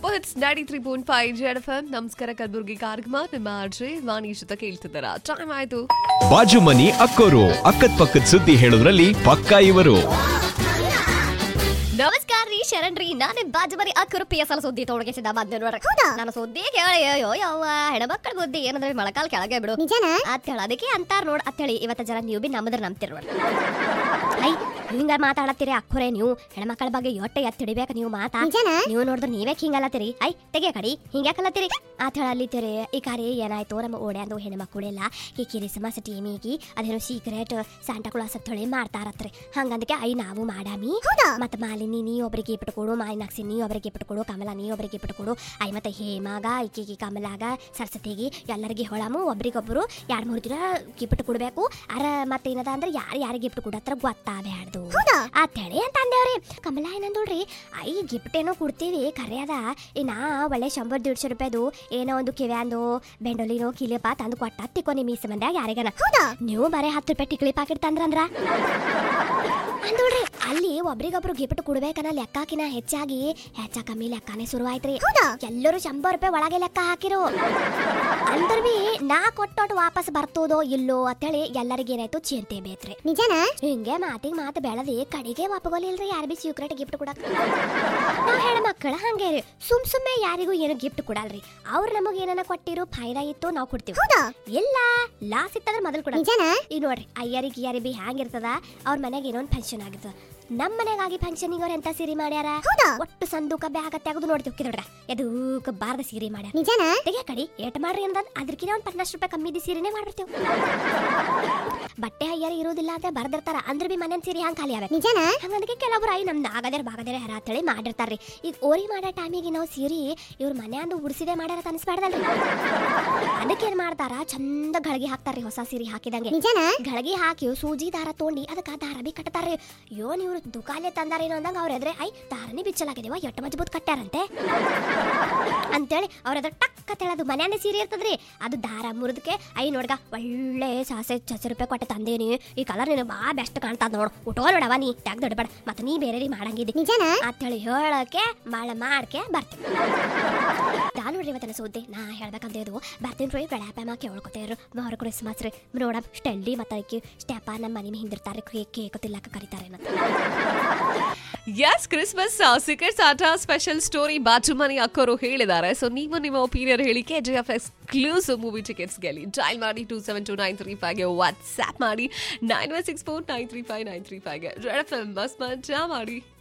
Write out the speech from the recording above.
super hits ninety three point five Z F M ನಮಸ್ಕಾರ ಕಲಬುರ್ಗಿ ಕಾರ್ಯಕ್ರಮ ನಿಮ್ಮ ಆರ್ಜೆ ವಾಣಿ ಜೊತೆ ಕೇಳ್ತಿದ್ದಾರ ಟೈಮ್ ಆಯ್ತು ಬಾಜು ಮನಿ ಅಕ್ಕೋರು ಅಕ್ಕದ್ ಪಕ್ಕದ ಸುದ್ದಿ ಹೇಳೋದ್ರಲ್ಲಿ ಪಕ್ಕಾ ಇವರು ನಮಸ್ಕಾರ ರೀ ಶರಣ್ ರೀ ನಾನು ಬಾಜು ಬರಿ ಅಕ್ಕರು ಪಿ ಎಸ್ ಎಲ್ ಸುದ್ದಿ ತೊಡಗಿಸಿದ ಸಿದ್ಧ ಬಂದೆ ನೋಡ್ರಿ ನಾನು ಸುದ್ದಿ ಕೇಳಿ ಅಯ್ಯೋ ಯವ್ವ ಹೆಣ್ಮಕ್ಳ ಬುದ್ಧಿ ಏನಂದ್ರೆ ಮೊಳಕಾಲ್ ಕೆಳಗೆ ಬಿಡು ನಿಜಾನ ಅತ್ತೇಳ ಅದಕ್ಕೆ ಅಂತಾರ ನೋಡ್ ಅತ್ತೇಳಿ ಇವತ್ತ ಜನ ನೀವು ಬಿ ನಮ್ಮದ್ರ ನಂಬ್ತಿರ್ ನೋಡ್ರಿ ಐ ಹಿಂಗ ಮಾತಾಡತ್ತೀರಿ ಅಕ್ಕುರೆ ನೀವು ಹೆಣ್ಮಕ್ಳ ಬಗ್ಗೆ ಹೊಟ್ಟೆ ಎತ್ತಿಡಿಬೇಕು ನೀವು ಮಾತಾ ನಿಜಾನ ನೀವು ನೋಡಿದ್ರೆ ನೀವೇ ಹಿಂಗಲ್ಲತ್ತೀರಿ ಐ ತೆಗೆ ಕಡಿ ಹಿಂಗ್ಯಾಕಲ್ಲತ್ತೀರಿ ಆತ ಹೇಳಲ್ಲಿತ್ತೀರಿ ಈ ಕಾರಿ ಏನಾಯ್ತು ನಮ್ಮ ಓಡ್ಯಾಂದು ಹೆಣ್ಮಕ್ಳೆಲ್ಲ ಈ ಕಿರಿಸ್ಮಸ್ ಟೀಮಿಗಿ ಅದೇನೋ ಸೀಕ್ರೆಟ್ ಸಾಂಟಾ ಕ್ಲಾಸ್ ತೊಳೆ ಮಾಡ್ತಾರತ್ರಿ ಹಂಗಂದಕ್ಕೆ ಐ ನಾವು ಮಾಡಾಮಿ ಹೌದಾ ಮತ್ತೆ ಮಾಲಿನಿ ನೀ ಒಬ್ರಿಗೆ ಇಟ್ಕೊಡು ಮಾಯಿನಾಕ್ಸಿ ನೀ ಒಬ್ರಿಗೆ ಇಟ್ಕೊಡು ಕಮಲ ನೀ ಒಬ್ರಿಗೆ ಇಟ್ಕೊಡು ಐ ಮತ್ತೆ ಹೇಮಾಗ ಈಕಿಗೆ ಕಮಲಾಗ ಸರಸ್ವತಿಗೆ ಎಲ್ಲರಿಗೆ ಹೊಳಮು ಒಬ್ರಿಗೊಬ್ರು ಎರಡ್ ಮೂರು ದಿನ ಗಿಫ್ಟ್ ಕೊಡ್ಬೇಕು ಅರ ಮತ್ತೆ ಏನದ ಅಂದ್ರೆ ಯಾರು ಯಾರಿಗೆ ಗಿಫ್ಟ್ ಕೊಡತ್ರ ಗೊತ್ತಾಗ್ಯಾಡ್ದು ಹೌದಾ ಅಂತೇಳಿ ಅಂತ ಅಂದೇವ್ರಿ ಕಮಲ ಏನಂದೋಳ್ರಿ ಐ ಗಿಫ್ಟ್ ಏನೋ ಕೊಡ್ತೀವಿ ಕರೆ ಅದ ಈ ನಾ ಒಳ್ಳೆ ಶಂಬರ್ ದೀಡ್ಶೆ ರೂಪಾಯ್ದು ಏನೋ ಒಂದು ಕಿವ್ಯಾಂದು ಬೆಂಡೋಲಿನೋ ಕಿಲಿಪ ತಂದು ಕೊಟ್ಟ ತಿಕ್ಕೊ ನಿಮ್ಮ ಈ ಸಂಬಂಧ ಯಾರಿಗನ ಹೌದಾ ನೀವು ಬರೀ ಹತ್ತು ರೂಪಾಯಿ ಟಿಕ್ಲಿ ಪಾಕೆಟ್ ತಂದ್ರಂದ್ರ ಅಂದೋಡ್ರಿ ಅಲ್ಲಿ ಒಬ್ರಿಗೊಬ್ರು ಗಿಫ್ಟ್ ಕೊಡ್ಬೇಕನ್ನ ಲೆಕ್ಕಾಕಿನ ಹೆಚ್ಚಾಗಿ ಹೆಚ್ಚ ಕಮ್ಮಿ ಲೆಕ್ಕನೇ ಶುರುವಾಯ್ತ್ರಿ ಹೌದಾ ಎಲ್ಲರೂ ಶಂಬರ್ ರೂಪಾಯಿ ಒಳಗೆ ಲೆಕ್ಕ ಹಾಕಿರು ಅಂದ್ರ ಬಿ ನಾ ಕೊಟ್ಟೋಟ್ ವಾಪಸ್ ಬರ್ತೋದೋ ಇಲ್ಲೋ ಅಂತೇಳಿ ಎಲ್ಲರಿಗೆ ಏನಾಯ್ತು ಚಿಂತೆ ಬೇತ್ರಿ ನಿಜಾನ ಹಿಂಗೆ ಮಾತಿಗೆ ಮಾತು ಬೆಳೆದಿ ಕಡೆಗೆ ವಾಪಗೋಲಿಲ್ರಿ ಯಾರು ಬಿ ಸೀಕ್ರೆಟ್ ಗಿಫ್ಟ್ ಕೊಡಕ್ ನಾವ್ ಹೆಣ್ಮಕ್ಳ ಹಂಗೆ ರೀ ಸುಮ್ ಸುಮ್ಮನೆ ಯಾರಿಗೂ ಏನು ಗಿಫ್ಟ್ ಕೊಡಲ್ರಿ ಅವ್ರು ನಮಗ್ ಏನನ ಕೊಟ್ಟಿರೋ ಫಾಯ್ದಾ ಇತ್ತು ನಾವು ಕೊಡ್ತೀವಿ ಹೌದಾ ಇಲ್ಲ ಲಾಸ್ ಇತ್ತಂದ್ರೆ ಮೊದಲು ಕೊಡ ನಿಜಾನ ಈಗ ನೋಡ್ರಿ ಅಯ್ಯರಿಗೆ ಗಿಯಾರಿ ಬಿ ಹ್ಯಾಂಗಿರ್ತದ ಅವ್ರ ಮನೆಗೆ ಏನೋ ಒಂದು ಫಂಕ್ಷನ್ ಆಗಿರ್ತದ ನಮ್ಮ ಮನೆಗಾಗಿ ಫಂಕ್ಷನಿಗೆ ಅವ್ರು ಎಂತ ಸೀರೆ ಮಾಡ್ಯಾರ ಹೌದಾ ಒಟ್ಟು ಸಂದೂಕ ಬ್ಯಾಗ ತೆಗೆದು ನೋಡ್ತೀವಿ ನೋಡ್ರ ಎದೂಕ ಬಾರ್ದ ಸೀರೆ ಮಾಡ್ಯಾರ ನಿಜಾನ ತೆಗೆ ಕಡಿ ಏಟ್ ಮಾಡ್ರಿ ಅನ್ನೋದು ಅದಕ್ಕಿಂತ ಒಂದು ಪನ್ನಾಷ್ಟು ರೂಪಾಯಿ ಕಮ್ಮಿ ಇದ್ದ ಸೀರೆನೇ ಮಾಡ್ಬಿಡ್ತೇವೆ ಬಟ್ಟೆ ಅಯ್ಯಾರ ಇರೋದಿಲ್ಲ ಅಂತ ಬರ್ದಿರ್ತಾರ ಅಂದ್ರೆ ಬಿ ಮನೆ ಸೀರೆ ಹಂಗೆ ಖಾಲಿ ಆಗ್ಬೇಕು ನಿಜಾನ ಹಂಗಂದಕ್ಕೆ ಕೆಲವೊಬ್ರು ಐ ನಮ್ದು ಆಗದೇರ ಬಾಗದೇರ ಹೇಳಿ ಮಾಡಿರ್ತಾರ್ರಿ ಈಗ ಓರಿ ಮಾಡೋ ಟೈಮಿಗೆ ನಾವು ಸೀರೆ ಇವ್ರ ಮನೆಯಂದು ಉಡ್ಸಿದೆ ಮಾಡ್ಯಾರ ಅಂತ ಅನ್ಸ್ಬಾರ್ದಲ್ರಿ ಅದಕ್ಕೆ ಏನ್ ಮಾಡ್ತಾರ ಚಂದ ಗಳಿಗೆ ಹಾಕ್ತಾರ್ರಿ ಹೊಸ ಸೀರೆ ಹಾಕಿದಂಗೆ ನಿಜಾನ ಗಳಿಗೆ ಹಾಕಿ ಸೂಜಿ ದಾರ ತೊಗೊಂಡು ಅದಕ್ಕೆ ದಾರ ಬಿ ಕಟ್ತಾರ್ರಿ ಅಯ್ಯೋ ನೀವು ದುಕಾನೆ ತಂದಾರೇನೋ ಅಂದಂಗ ಅವ್ರ ಎದ್ರೆ ಐ ದಾರನೇ ಬಿಚ್ಚಲಾಗಿದೇವ ಎಟ್ಟು ಮಜಬೂತ್ ಕಟ್ಟಾರಂತೆ ಅಂತೇಳಿ ಅವ್ರ ಅದ್ರ ಟಕ್ ಅಂತೇಳದು ಮನ್ಯಾನೆ ಸೀರೆ ಇರ್ತದ್ರಿ ಅದು ದಾರ ಮುರಿದಕ್ಕೆ ಐ ನೋಡ್ಗ ಒಳ್ಳೆ ಸಾಸೆ ಚಸ ರೂಪಾಯಿ ಕೊಟ್ಟೆ ತಂದೇನಿ ಈ ಕಲರ್ ನೀನು ಬಾ ಬೆಸ್ಟ್ ಕಾಣ್ತದ ನೋಡು ಉಟೋ ನೋಡವ ನೀ ಟ್ಯಾಗ್ ದೊಡ್ಡಬೇಡ ಮತ್ತೆ ನೀ ಬೇರೆ ರೀ ಮಾಡಂಗಿದ್ದಿ ನಿಜಾನ ಅಂತೇಳಿ ಹೇಳಕ್ಕೆ ಮಾಡ ಮಾಡ್ಕೆ ಬರ್ತೀವಿ ನಾನು ನೋಡ್ರಿ ಇವತ್ತಿನ ಸುದ್ದಿ ನಾ ಹೇಳ್ಬೇಕಂತ ಇದು ಬರ್ತೀನಿ ರೀ ಗಡಾಪ ಕೇಳ್ಕೊತೇವ್ರು ಅವ್ರ ಕ್ರಿಸ್ಮಸ್ ರೀ ನೋಡ ಸ್ಟೆಲ್ಲಿ ಮತ್ತೆ ಆಕಿ ಸ್ಟೆಪ ನಮ್ಮ ಮನೆ ಹಿಂದಿರ್ತಾರೆ ಕೇಕ್ ಕೇಕ್ ತಿಲ್ಲಕ ಕರೀತಾರೆ ಮತ್ತೆ ಎಸ್ ಕ್ರಿಸ್ಮಸ್ ಸೀಕ್ರೆಟ್ ಆಟ ಸ್ಪೆಷಲ್ ಸ್ಟೋರಿ ಬಾಜು ಮನಿ ಅಕ್ಕೋರು ಹೇಳಿದ್ದಾರೆ ಸೊ ನೀವು ನಿಮ್ಮ ಒಪಿನಿಯನ್ ಹೇಳಿ K G F exclusive movie tickets ಗೆಲ್ಲಿ ಡೈಲ್ ಮಾಡಿ two seven two nine three ಫೈವ್ಗೆ ವಾಟ್ಸ್ಆ್ಯಪ್ ಮಾಡಿ nine one six four nine three five nine three ಫೈವ್ಗೆ ರೆಡ್ ಎಫ್ ಎಂ ಬಸ್ ಮಜಾ ಮಾಡಿ